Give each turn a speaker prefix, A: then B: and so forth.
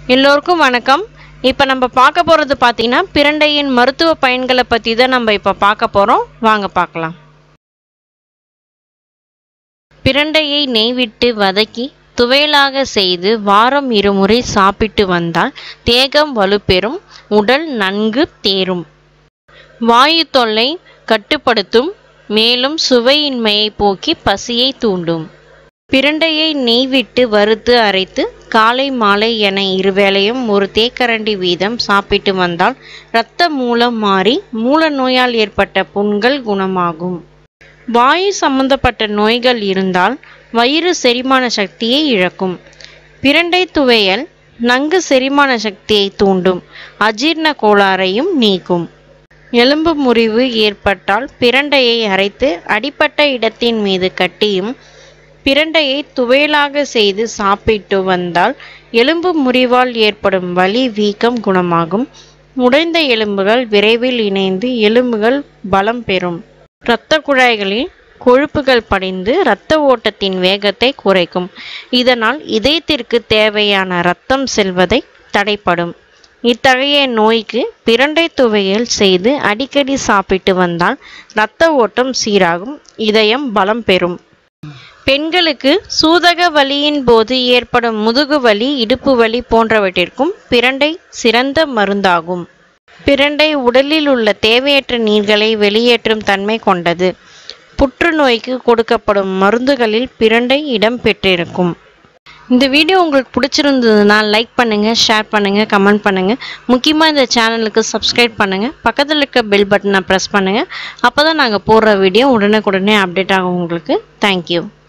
A: எல்லோருக்கும் வணக்கம் இப்போ நம்ம பார்க்க போகிறது பார்த்தீங்கன்னா பிரண்டையின் மருத்துவ பயன்களை பற்றி தான் நம்ம இப்போ பார்க்க போகிறோம் வாங்க பார்க்கலாம் பிரண்டையை நெய் விட்டு வதக்கி துவையலாக செய்து வாரம் இருமுறை சாப்பிட்டு வந்தால் தேகம் வலுப்பெறும் உடல் நன்கு தேரும் வாயு தொல்லை கட்டுப்படுத்தும் மேலும் சுவையின்மையை போக்கி பசியை தூண்டும் பிரண்டையை நெய் விட்டு வறுத்து அரைத்து காலை மாலை என இருவேளையும் ஒரு தேக்கரண்டி வீதம் சாப்பிட்டு வந்தால் இரத்த மூலம் மாறி மூல நோயால் ஏற்பட்ட புண்கள் குணமாகும் வாயு சம்பந்தப்பட்ட நோய்கள் இருந்தால் வயிறு செரிமான சக்தியை இழக்கும் பிரண்டை துவையல் நன்கு செரிமான சக்தியை தூண்டும் அஜீர்ண கோளாறையும் நீக்கும் எலும்பு முறிவு ஏற்பட்டால் பிரண்டையை அரைத்து அடிப்பட்ட இடத்தின் மீது கட்டியும் பிரண்டையை துவையலாக செய்து சாப்பிட்டு வந்தால் எலும்பு முறிவால் ஏற்படும் வலி வீக்கம் குணமாகும் உடைந்த எலும்புகள் விரைவில் இணைந்து எலும்புகள் பலம் பெறும் இரத்த குழாய்களில் கொழுப்புகள் படிந்து இரத்த ஓட்டத்தின் வேகத்தை குறைக்கும் இதனால் இதயத்திற்கு தேவையான இரத்தம் செல்வதை தடைப்படும் இத்தகைய நோய்க்கு பிரண்டை துவையல் செய்து அடிக்கடி சாப்பிட்டு வந்தால் இரத்த ஓட்டம் சீராகும் இதயம் பலம் பெறும் பெண்களுக்கு சூதக வலியின் போது ஏற்படும் முதுகு வலி இடுப்பு வலி போன்றவற்றிற்கும் பிரண்டை சிறந்த மருந்தாகும் பிரண்டை உடலில் உள்ள தேவையற்ற நீர்களை வெளியேற்றும் தன்மை கொண்டது புற்றுநோய்க்கு கொடுக்கப்படும் மருந்துகளில் பிரண்டை இடம் பெற்றிருக்கும் இந்த வீடியோ உங்களுக்கு பிடிச்சிருந்ததுன்னா லைக் பண்ணுங்கள் ஷேர் பண்ணுங்கள் கமெண்ட் பண்ணுங்கள் முக்கியமாக இந்த சேனலுக்கு சப்ஸ்கிரைப் பண்ணுங்கள் பக்கத்தில் இருக்க பெல் பட்டனை ப்ரெஸ் பண்ணுங்கள் அப்போ தான் நாங்கள் போடுற வீடியோ உடனுக்குடனே அப்டேட் ஆகும் உங்களுக்கு தேங்க்யூ